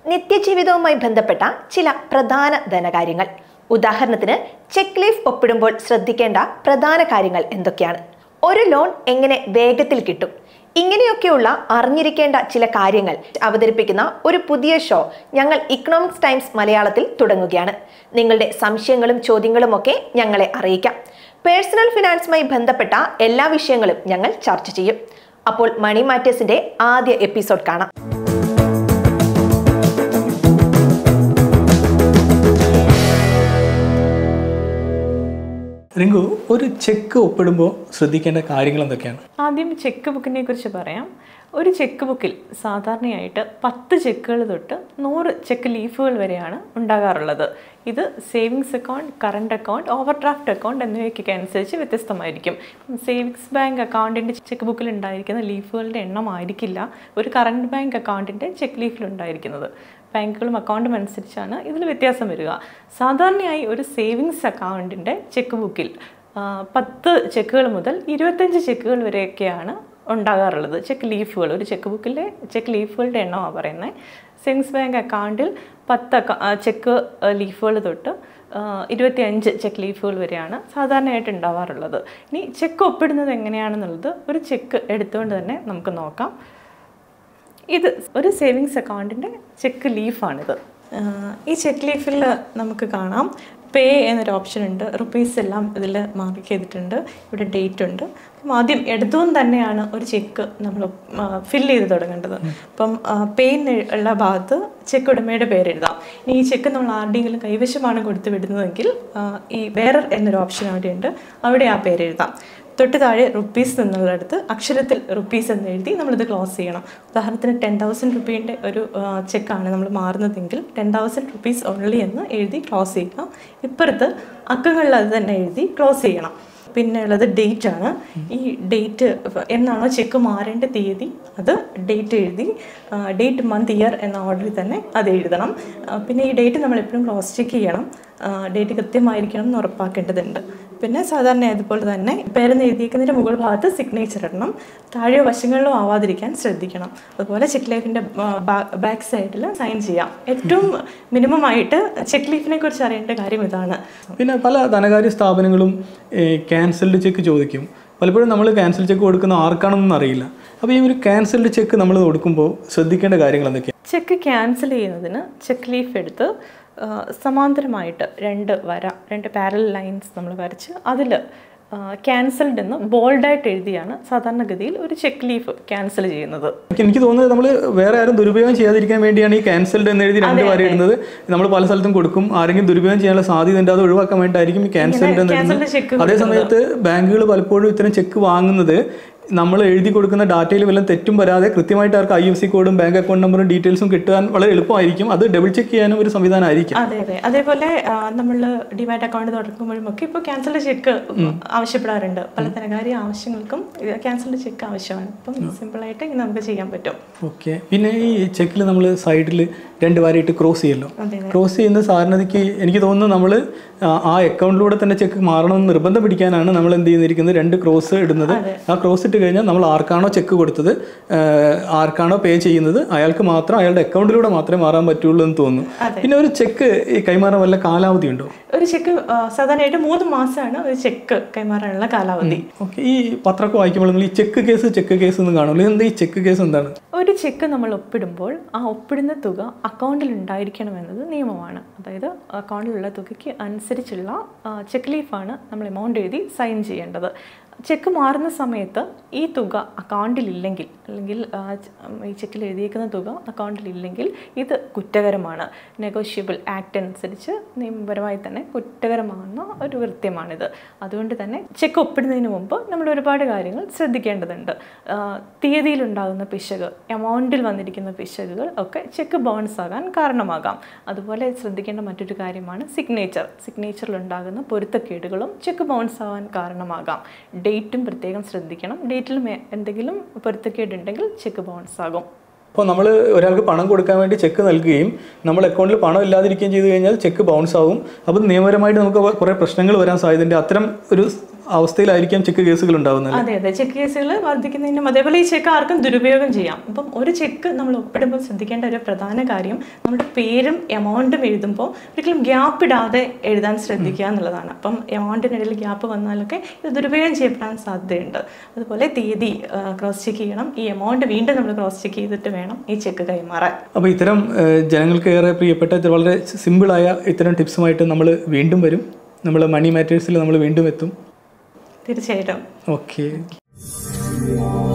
നിത്യജീവിതവുമായി ബന്ധപ്പെട്ട ചില പ്രധാന ധനകാര്യങ്ങൾ ഉദാഹരണത്തിന് ചെക്ക് ലീഫ് ഒപ്പിടുമ്പോൾ ശ്രദ്ധിക്കേണ്ട പ്രധാന കാര്യങ്ങൾ എന്തൊക്കെയാണ് ഒരു ലോൺ എങ്ങനെ വേഗത്തിൽ കിട്ടും ഇങ്ങനെയൊക്കെയുള്ള അറിഞ്ഞിരിക്കേണ്ട ചില കാര്യങ്ങൾ അവതരിപ്പിക്കുന്ന ഒരു പുതിയ ഷോ ഞങ്ങൾ ഇക്കണോമിക്സ് ടൈംസ് മലയാളത്തിൽ തുടങ്ങുകയാണ് നിങ്ങളുടെ സംശയങ്ങളും ചോദ്യങ്ങളും ഒക്കെ ഞങ്ങളെ അറിയിക്കാം പേഴ്സണൽ ഫിനാൻസുമായി ബന്ധപ്പെട്ട എല്ലാ വിഷയങ്ങളും ഞങ്ങൾ ചർച്ച ചെയ്യും അപ്പോൾ മണി മാറ്റേഴ്സിന്റെ ആദ്യ എപ്പിസോഡ് കാണാം റിങ്കു ഒരു ചെക്ക് ഒപ്പിടുമ്പോൾ ശ്രദ്ധിക്കേണ്ട കാര്യങ്ങൾ എന്തൊക്കെയാണ് ആദ്യം ചെക്ക് ബുക്കിനെ കുറിച്ച് പറയാം ഒരു ചെക്ക് ബുക്കിൽ സാധാരണയായിട്ട് പത്ത് ചെക്കുകൾ തൊട്ട് നൂറ് ചെക്ക് ലീഫുകൾ വരെയാണ് ഉണ്ടാകാറുള്ളത് ഇത് savings account current account overdraft account എന്നിവയ്ക്കൊക്കെ അനുസരിച്ച് വ്യത്യസ്തമായിരിക്കും സേവിങ്സ് ബാങ്ക് അക്കൗണ്ടിൻ്റെ ചെക്ക് ബുക്കിൽ ഉണ്ടായിരിക്കുന്ന ലീഫുകളുടെ എണ്ണം ആയിരിക്കില്ല ഒരു കറണ്ട് ബാങ്ക് അക്കൗണ്ടിൻ്റെ ചെക്ക് ലീഫിൽ ഉണ്ടായിരിക്കുന്നത് ബാങ്കുകളും അക്കൗണ്ടും അനുസരിച്ചാണ് ഇതിൽ വ്യത്യാസം വരിക സാധാരണയായി ഒരു സേവിങ്സ് അക്കൗണ്ടിൻ്റെ ചെക്ക് ബുക്കിൽ ആ, പത്ത് ചെക്കുകൾ മുതൽ ഇരുപത്തഞ്ച് ചെക്കുകൾ വരെയൊക്കെയാണ് ഉണ്ടാകാറുള്ളത് ചെക്ക് ലീഫുകൾ ഒരു ചെക്ക് ബുക്കിലെ ചെക്ക് ലീഫുകളുടെ എണ്ണമാണ് പറയുന്നത് സേവിങ്സ് ബാങ്ക് അക്കൗണ്ടിൽ പത്ത് അക്ക- ആ, ചെക്ക് ലീഫുകൾ തൊട്ട് ആ, ഇരുപത്തിയഞ്ച് ചെക്ക് ലീഫുകൾ വരെയാണ് സാധാരണയായിട്ട് ഉണ്ടാവാറുള്ളത് ഇനി ചെക്ക് ഒപ്പിടുന്നത് എങ്ങനെയാണെന്നുള്ളത് ഒരു ചെക്ക് എടുത്തുകൊണ്ട് തന്നെ നമുക്ക് നോക്കാം ഇത് ഒരു സേവിങ്സ് അക്കൗണ്ടിൻ്റെ ചെക്ക് ലീഫാണിത് ആഹ് ഈ ചെക്ക് ലീഫിൽ നമുക്ക് കാണാം പേ എന്നൊരു ഓപ്ഷൻ ഉണ്ട് റുപ്പീസ് എല്ലാം ഇതിൽ മാർക്ക് ചെയ്തിട്ടുണ്ട് ഇവിടെ ഡേറ്റ് ഉണ്ട് അപ്പം ആദ്യം എടുത്തുകൊണ്ട് തന്നെയാണ് ഒരു ചെക്ക് നമ്മൾ ഫില്ല് ചെയ്ത് തുടങ്ങേണ്ടത് അപ്പം പേന്ന് ഉള്ള ഭാഗത്ത് ചെക്ക് ഉടമയുടെ പേര് എഴുതാം ഇനി ഈ ചെക്ക് നമ്മൾ ആരുടെയെങ്കിലും കൈവശമാണ് കൊടുത്തു വിടുന്നതെങ്കിൽ ആഹ് ഈ വേറർ എന്നൊരു ഓപ്ഷൻ അവിടെ ഉണ്ട് അവിടെ ആ പേര് എഴുതാം തൊട്ട് താഴെ റുപ്പീസ് എന്നുള്ളിടത്ത് അക്ഷരത്തിൽ റുപ്പീസ് എന്ന് എഴുതി നമ്മളിത് ക്ലോസ് ചെയ്യണം ഉദാഹരണത്തിന് ടെൻ തൗസൻഡ് റുപ്പീൻ്റെ ഒരു ചെക്കാണ് നമ്മൾ മാറുന്നതെങ്കിൽ ടെൻ തൗസൻഡ് റുപ്പീസ് ഓൺലി എന്ന് എഴുതി ക്ലോസ് ചെയ്യുക ഇപ്പുറത്ത് അക്കങ്ങളിൽ അത് തന്നെ എഴുതി ക്ലോസ് ചെയ്യണം പിന്നെ ഉള്ളത് ഡേറ്റ് ആണ് ഈ ഡേറ്റ് എന്നാണോ ചെക്ക് മാറേണ്ട തീയതി അത് ഡേറ്റ് എഴുതി ഡേറ്റ് മന്ത് ഇയർ എന്ന ഓർഡറിൽ തന്നെ അത് എഴുതണം ആ, പിന്നെ ഈ ഡേറ്റ് നമ്മൾ എപ്പോഴും ക്രോസ് ചെക്ക് ചെയ്യണം ഡേറ്റ് കൃത്യമായിരിക്കണം എന്ന് ഉറപ്പാക്കേണ്ടതുണ്ട് പിന്നെ സാധാരണ അതുപോലെ തന്നെ പേരെന്ന് എഴുതിയിരിക്കുന്നതിൻ്റെ മുകൾ ഭാഗത്ത് സിഗ്നേച്ചർ ഇടണം താഴെ വശങ്ങളിലും ആവാതിരിക്കാൻ ശ്രദ്ധിക്കണം അതുപോലെ ചെക്ക് ലൈഫിൻ്റെ ബാക്ക് സൈഡിൽ സൈൻ ചെയ്യാം ഏറ്റവും മിനിമം ആയിട്ട് ചെക്ക് ലീഫിനെ കുറിച്ച് അറിയേണ്ട കാര്യം ഇതാണ് പിന്നെ പല ധനകാര്യ സ്ഥാപനങ്ങളും ക്യാൻസൽഡ് ചെക്ക് ചോദിക്കും പലപ്പോഴും നമ്മൾ ക്യാൻസൽ ചെക്ക് കൊടുക്കുന്ന ആർക്കാണെന്നൊന്നും അറിയില്ല അപ്പോൾ ഈ ഒരു ക്യാൻസൽഡ് ചെക്ക് നമ്മൾ കൊടുക്കുമ്പോൾ ശ്രദ്ധിക്കേണ്ട കാര്യങ്ങൾ എന്തൊക്കെയാണ് ചെക്ക് ക്യാൻസൽ ചെയ്യുന്നതിന് ചെക്ക് ലീഫ് എടുത്ത് ആ, സമാന്തരമായിട്ട് രണ്ട് വര രണ്ട് പാരൽ ലൈൻസ് നമ്മൾ വരച്ച് അതിൽ ക്യാൻസൽഡ് എന്ന് ബോൾഡായിട്ട് എഴുതിയാണ് സാധാരണഗതിയിൽ ഒരു ചെക്ക് ലീഫ് ക്യാൻസൽ ചെയ്യുന്നത് എനിക്ക് എനിക്ക് തോന്നുന്നത് നമ്മൾ വേറെ ആരും ദുരുപയോഗം ചെയ്യാതിരിക്കാൻ വേണ്ടിയാണ് ഈ ക്യാൻസൽഡ് എന്ന് എഴുതി രണ്ട് വരെ ഇടുന്നത് നമ്മൾ പല സ്ഥലത്തും കൊടുക്കും ആരെങ്കിലും ദുരുപയോഗം ചെയ്യാനുള്ള സാധ്യത ഉണ്ട് അത് ഒഴിവാക്കാൻ വേണ്ടിയിട്ടായിരിക്കും ഈ ക്യാൻസൽഡ് എന്ന് cancelled ഇടുന്നത് check അതേ സമയത്ത് ബാങ്കുകൾ പലപ്പോഴും ഇത്തരം ചെക്ക് വാങ്ങുന്നത് നമ്മൾ എഴുതി കൊടുക്കുന്ന ഡാറ്റയിൽ വല്ലതും തെറ്റും വരാതെ കൃത്യമായിട്ട് അവർക്ക് ഐ എഫ് സി കോഡും ബാങ്ക് അക്കൗണ്ട് നമ്പറും ഡീറ്റെയിൽസും കിട്ടാൻ വളരെ എളുപ്പമായിരിക്കും അത് ഡബിൾ ചെക്ക് ചെയ്യാനും ഒരു സംവിധാനം ആയിരിക്കും അതെ അതെ അതേപോലെ നമ്മൾ ഡിമാറ്റ് അക്കൗണ്ട് തുറക്കുമ്പോഴും ഒക്കെ ഇപ്പോൾ ക്യാൻസൽഡ് ചെക്ക് ആവശ്യപ്പെടാറുണ്ട് പല ധനകാര്യ ആവശ്യങ്ങൾക്കും ക്യാൻസൽഡ് ചെക്ക് ആവശ്യമാണ് അപ്പം സിമ്പിളായിട്ട് ഇങ്ങനെ നമുക്ക് ചെയ്യാൻ പറ്റും ഓക്കെ പിന്നെ ഈ ചെക്കിൽ നമ്മൾ സൈഡിൽ രണ്ട് വരയിട്ട് ക്രോസ് ചെയ്യല്ലോ അതെ ക്രോസ് ചെയ്യുന്ന സാധാരണക്ക് എനിക്ക് തോന്നുന്നു നമ്മൾ ആ അക്കൗണ്ടിലൂടെ തന്നെ ചെക്ക് മാറണമെന്ന് നിർബന്ധം പിടിക്കാനാണ് നമ്മൾ എന്ത് ചെയ്യുന്നിരിക്കുന്നത് രണ്ട് ക്രോസ് ഇടുന്നത് ആ ക്രോസ് ഇട്ട് കഴിഞ്ഞാൽ നമ്മൾ ആർക്കാണോ ചെക്ക് കൊടുത്തത് ആ, ആർക്കാണോ പേ ചെയ്യുന്നത് അയാൾക്ക് മാത്രം അയാളുടെ അക്കൗണ്ടിലൂടെ മാത്രമേ മാറാൻ പറ്റുള്ളൂ എന്ന് തോന്നുന്നു പിന്നെ ഒരു ചെക്ക് ഈ കൈമാറാൻ വല്ല കാലാവധി ഉണ്ടോ ഒരു ചെക്ക് ആ, സാധാരണയായിട്ട് മൂന്ന് മാസമാണ് ഒരു ചെക്ക് കൈമാറാനുള്ള കാലാവധി ഓക്കെ ഈ പത്രമൊക്കെ വായിക്കുമ്പോൾ നമ്മൾ ഈ ചെക്ക് കേസ് ചെക്ക് കേസ് എന്ന് കാണുമല്ലോ എന്താ ഈ ചെക്ക് കേസ് എന്താണ് ഒരു ചെക്ക് നമ്മൾ ഒപ്പിടുമ്പോൾ ആ ഒപ്പിടുന്ന തുക അക്കൗണ്ടിൽ ഉണ്ടായിരിക്കണമെന്നത് നിയമമാണ് അതായത് അക്കൗണ്ടിലുള്ള തുകയ്ക്ക് അനുസരിച്ചുള്ള ആ, ചെക്ക് ലീഫാണ് നമ്മൾ എമൗണ്ട് എഴുതി സൈൻ ചെയ്യേണ്ടത് ചെക്ക് മാറുന്ന സമയത്ത് ഈ തുക അക്കൗണ്ടിലില്ലെങ്കിൽ അല്ലെങ്കിൽ ആ, ച- ഈ ചെക്കിൽ എഴുതിയേക്കുന്ന തുക അക്കൗണ്ടിലില്ലെങ്കിൽ ഇത് കുറ്റകരമാണ് നെഗോഷ്യബിൾ ആക്ട് അനുസരിച്ച് നിയമപരമായി തന്നെ കുറ്റകരമാകുന്ന ഒരു കൃത്യമാണിത് അതുകൊണ്ട് തന്നെ ചെക്ക് ഒപ്പിടുന്നതിന് മുമ്പ് നമ്മൾ ഒരുപാട് കാര്യങ്ങൾ ശ്രദ്ധിക്കേണ്ടതുണ്ട് ആ, തീയതിയിലുണ്ടാകുന്ന പിശക് എമൗണ്ടിൽ വന്നിരിക്കുന്ന പിശകുകൾ ഒക്കെ ചെക്ക് ബൗൺസ് ആകാൻ കാരണമാകാം അതുപോലെ ശ്രദ്ധിക്കേണ്ട മറ്റൊരു കാര്യമാണ് സിഗ്നേച്ചർ സിഗ്നേച്ചറിൽ ഉണ്ടാകുന്ന പൊരുത്തക്കേടുകളും ചെക്ക് ബൗൺസ് ആവാൻ കാരണമാകാം ഡേറ്റും പ്രത്യേകം ശ്രദ്ധിക്കണം ഡേറ്റിൽ എന്തെങ്കിലും പൊരുത്തക്കേടുണ്ടെങ്കിൽ ചെക്ക് ബൗൺസ് ആകും അപ്പോൾ നമ്മൾ ഒരാൾക്ക് പണം കൊടുക്കാൻ വേണ്ടി ചെക്ക് നൽകുകയും നമ്മൾ അക്കൗണ്ടിൽ പണം ഇല്ലാതിരിക്കുകയും ചെയ്തു കഴിഞ്ഞാൽ ചെക്ക് ബൗൺസ് ആവും അപ്പോൾ നിയമപരമായിട്ട് നമുക്ക് കുറേ പ്രശ്നങ്ങൾ വരാൻ സാധ്യതയുണ്ട് അത്തരം ഒരു അവസ്ഥയിലായിരിക്കാം ചെക്ക് കേസുകൾ ഉണ്ടാവുന്നത് അതെ അതെ ചെക്ക് കേസുകൾ വർദ്ധിക്കുന്നതിനും അതേപോലെ ഈ ചെക്ക് ആർക്കും ദുരുപയോഗം ചെയ്യാം അപ്പം ഒരു ചെക്ക് നമ്മൾ ഒപ്പിടുമ്പോൾ ശ്രദ്ധിക്കേണ്ട ഒരു പ്രധാന കാര്യം നമ്മുടെ പേരും എമൗണ്ടും എഴുതുമ്പോൾ ഒരിക്കലും ഗ്യാപ്പ് ഇടാതെ എഴുതാൻ ശ്രദ്ധിക്കുക എന്നുള്ളതാണ് അപ്പം എമൗണ്ടിനിടയിൽ ഗ്യാപ്പ് വന്നാലൊക്കെ ഇത് ദുരുപയോഗം ചെയ്യപ്പെടാൻ സാധ്യതയുണ്ട് അതുപോലെ തീയതി ക്രോസ് ചെക്ക് ചെയ്യണം ഈ എമൗണ്ട് വീണ്ടും നമ്മൾ ക്രോസ് ചെക്ക് ചെയ്തിട്ട് വേണം ഈ ചെക്ക് കൈമാറാൻ അപ്പോൾ ഇത്തരം ഏഹ്, ജനങ്ങൾക്ക് ഏറെ പ്രിയപ്പെട്ട ഇത് വളരെ സിമ്പിളായ ഇത്തരം ടിപ്സുമായിട്ട് നമ്മൾ വീണ്ടും വരും നമ്മൾ മണി മാറ്റേഴ്സിൽ നമ്മൾ വീണ്ടും എത്തും തീർച്ചയായിട്ടും ഓക്കെ